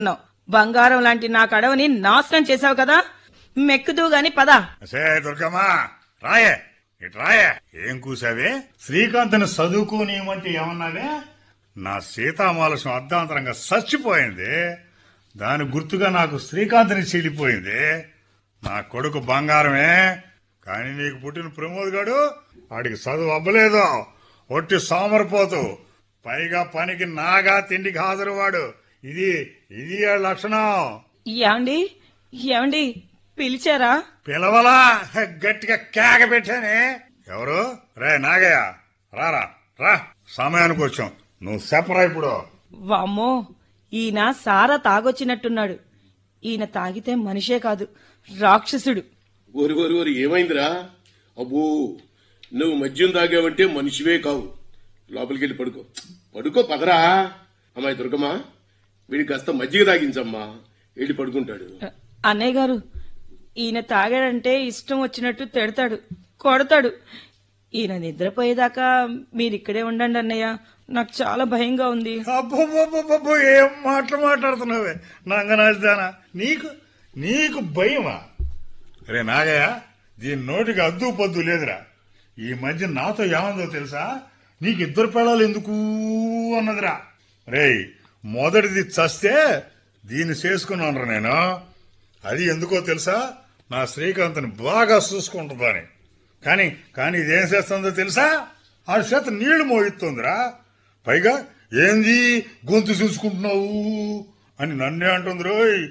ఉన్నావు. బంగారం లాంటి నా కడవని నాశనం చేశావు కదా మెక్కుదు గాని పద సే దుర్గమ్మా రాయే ఇటు రాయే ఏం కూసావే శ్రీకాంత్ని చదువుకోనియమంటే ఏమన్నావే నా సీతామాలసం అర్ధాంతరంగా చచ్చిపోయింది దాని గుర్తుగా నాకు శ్రీకాంత్ని చెల్లిపోయింది నా కొడుకు బంగారమే కానీ నీకు పుట్టిన ప్రమోద్ గాడు వాడికి చదువు అవ్వలేదు ఒట్టి సోమరిపోతు పైగా పనికి నాగా తిండికి హాజరు వాడు ఇది ఇది ఆ లక్షణం ఏమండి ఏమండి పిలిచారా పిలవలా గట్టిగా కేక పెట్టానే ఎవరు రే నాగయ్య రారా రా సమయానికి వచ్చాం నువ్వు చెప్పరా ఇప్పుడు వామ్మో ఈయన సారా తాగొచ్చినట్టున్నాడు ఈయన తాగితే మనిషే కాదు రాక్షసుడు ఓరి ఓరి ఓరి ఏమైందిరా అబ్బో నువ్వు మద్యం తాగావంటే మనిషివే కావు లోపలికి వెళ్ళి పడుకో పడుకో పదరా అమ్మాయి దుర్గమ్మ వీడికి కాస్త మజ్జిగ తాగించమ్మా వెళ్ళి పడుకుంటాడు అన్నయ్య గారు ఈయన తాగాడంటే ఇష్టం వచ్చినట్టు తిడతాడు కొడతాడు ఈయన నిద్రపోయేదాకా మీరిక్కడే ఉండండి అన్నయ్య నాకు చాలా భయంగా ఉంది అబ్బో ఏం మాటలు మాట్లాడుతున్నావే నంగనాజదానా నీకు నీకు భయమా రే నాగయ్య దీని నోటికి అద్దు పొద్దు లేదురా ఈ మధ్య నాతో ఏమందో తెలుసా నీకు ఇద్దరు పిల్లలు ఎందుకు అన్నదిరా రేయ్ మొదటిది చస్తే దీన్ని చేసుకున్నాను నేను అది ఎందుకో తెలుసా నా శ్రీకాంత్ని బాగా చూసుకుంటుందని కానీ కానీ ఇదేం చేస్తుందో తెలుసా ఆ చేత నీళ్లు మోయిస్తుందిరా పైగా ఏంది గొంతు చూసుకుంటున్నావు అని నన్నే అంటుంది రోయ్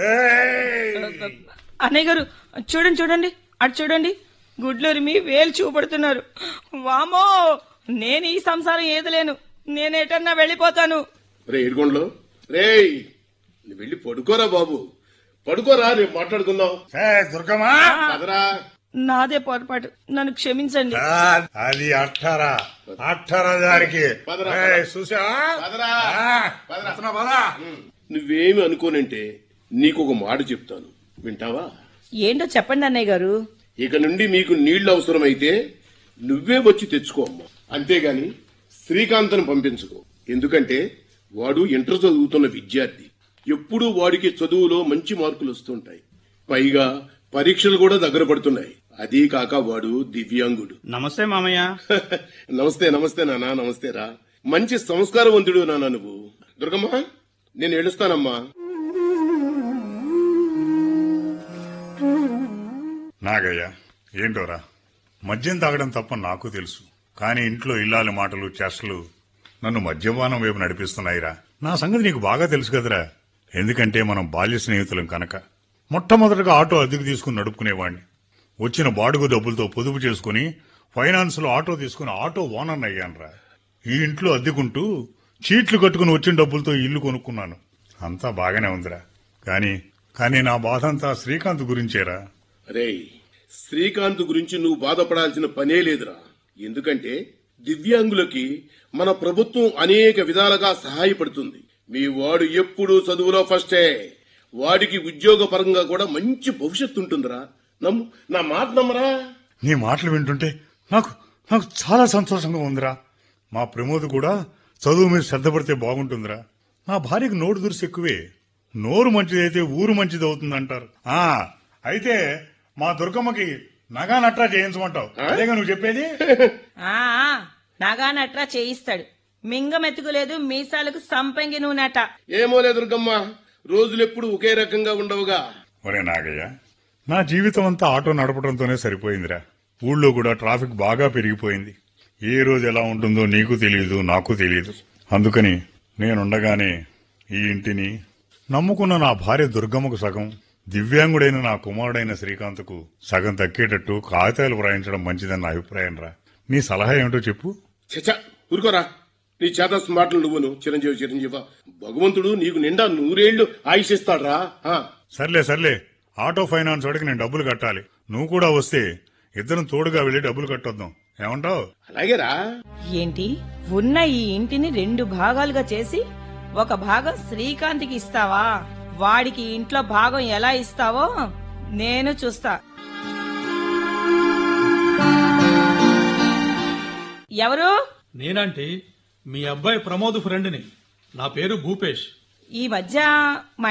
ఏయ్! అన్నయ్య గారు చూడండి చూడండి అటు చూడండి గుడ్లూరిమి వేలు చూపడుతున్నారు వామో నేను ఈ సంసారం ఏదలేను నేనేటన్నా వెళ్ళిపోతాను రే ఏడుకోండ్లో రేయ్ నువ్వు వెళ్ళి పడుకోరా బాబు పడుకోరా రేపు మాట్లాడుకుందాం ఏ, దుర్గమ్మా పదరా నాదే పొరపాటు నన్ను క్షమించండి ఆ, అది అట్టరా అట్టరా దానికి పదరా, ఏయ్, పదరా. చూసావా పదరా. ఆ, పదరా. వస్తున్నా, పదా. నువ్వేమి అనుకోనంటే నీకు ఒక మాట చెప్తాను వింటావా ఏంటో చెప్పండి అన్నయ్య గారు ఇక నుండి మీకు నీళ్లు అవసరమైతే నువ్వే వచ్చి తెచ్చుకో అమ్మా అంతేగాని శ్రీకాంత్ను పంపించుకో ఎందుకంటే వాడు ఇంటర్ చదువుతున్న విద్యార్థి ఎప్పుడూ వాడికి చదువులో మంచి మార్కులు వస్తుంటాయి పైగా పరీక్షలు కూడా దగ్గర పడుతున్నాయి అదీ కాక వాడు దివ్యాంగుడు నమస్తే మామయ్య నమస్తే నమస్తే నానా నమస్తే రా మంచి సంస్కారవంతుడు నానా నువ్వు దుర్గమ్మ నేను ఏడుస్తానమ్మా నాగయ్య ఏంటోరా మద్యం తాగడం తప్ప నాకు తెలుసు కానీ ఇంట్లో ఇల్లాలి మాటలు చేష్టలు నన్ను మద్యపానం వైపు నడిపిస్తున్నాయిరా నా సంగతి నీకు బాగా తెలుసు కదరా ఎందుకంటే మనం బాల్య స్నేహితులం కనుక మొట్టమొదటగా ఆటో అద్దెకు తీసుకుని నడుపుకునేవాడిని వచ్చిన బాడుగు డబ్బులతో పొదుపు చేసుకుని ఫైనాన్స్ లో ఆటో తీసుకుని ఆటో ఓనర్ అయ్యానురా ఈ ఇంట్లో అద్దెకుంటూ చీట్లు కట్టుకుని వచ్చిన డబ్బులతో ఇల్లు కొనుక్కున్నాను అంతా బాగానే ఉందిరా కానీ కానీ నా బాధ అంతా శ్రీకాంత్ గురించేరా రేయ్ శ్రీకాంత్ గురించి నువ్వు బాధపడాల్సిన పనే లేదురా ఎందుకంటే దివ్యాంగులకి మన ప్రభుత్వం అనేక విధాలుగా సహాయపడుతుంది మీ వాడు ఎప్పుడూ చదువులో ఫస్టే వాడికి ఉద్యోగ పరంగా కూడా మంచి భవిష్యత్తు ఉంటుందిరా నమ్ము నా మాట నమ్మరా నీ మాటలు వింటుంటే నాకు నాకు చాలా సంతోషంగా ఉందిరా మా ప్రమోద్ కూడా చదువు మీద శ్రద్ధ పడితే బాగుంటుందిరా నా భార్యకు నోరు దురుసు ఎక్కువే నోరు మంచిదైతే ఊరు మంచిది అవుతుంది అంటారు ఆ అయితే మా దుర్గమ్మకి నగా నట్రా చేయించమంటావు అదేగా నువ్వు చెప్పేది ఆ నగా నట్రా చేయిస్తాడు మింగమెతుకులేదు మీసాలకు సంపంగి నూనెట ఏమోలే దుర్గమ్మ రోజులెప్పుడు ఒకే రకంగా ఉండవుగా ఒరే నాగయ్య నా జీవితం అంతా ఆటో నడపడంతోనే సరిపోయిందిరా ఊళ్ళో కూడా ట్రాఫిక్ బాగా పెరిగిపోయింది ఏ రోజు ఎలా ఉంటుందో నీకు తెలియదు నాకు తెలియదు అందుకని నేనుండగానే ఈ ఇంటిని నమ్ముకున్న నా భార్య దుర్గమ్మకు సగం దివ్యాంగుడైన నా కుమారుడైన శ్రీకాంత్కు సగం దక్కేటట్టు కాగితాలు వ్రాయించడం మంచిదన్న అభిప్రాయం రా నీ సలహా ఏమిటో చెప్పు చచ్చా ఊరుకోరా నీ చేత మాటలు నువ్వును చిరంజీవి చిరంజీవ భగవంతుడు నీకు నిండా నూరేళ్లు ఆయుషిస్తాడ్రా ఆ, సర్లే సర్లే ఆటో ఫైనాన్స్ వాడికి నేను డబ్బులు కట్టాలి నువ్వు కూడా వస్తే ఇద్దరం తోడుగా వెళ్లి డబ్బులు కట్టొద్దాం ఏమంటావు అలాగేరా ఏంటి ఉన్న ఈ ఇంటిని రెండు భాగాలుగా చేసి ఒక భాగం శ్రీకాంత్కి ఇస్తావా వాడికి ఇంట్లో భాగం ఎలా ఇస్తావో నేను చూస్తా ఎవరు నేనంటే మీ అబ్బాయి ప్రమోద్ ఫ్రెండ్ని నా పేరు భూపేష్ ఈ మధ్య మా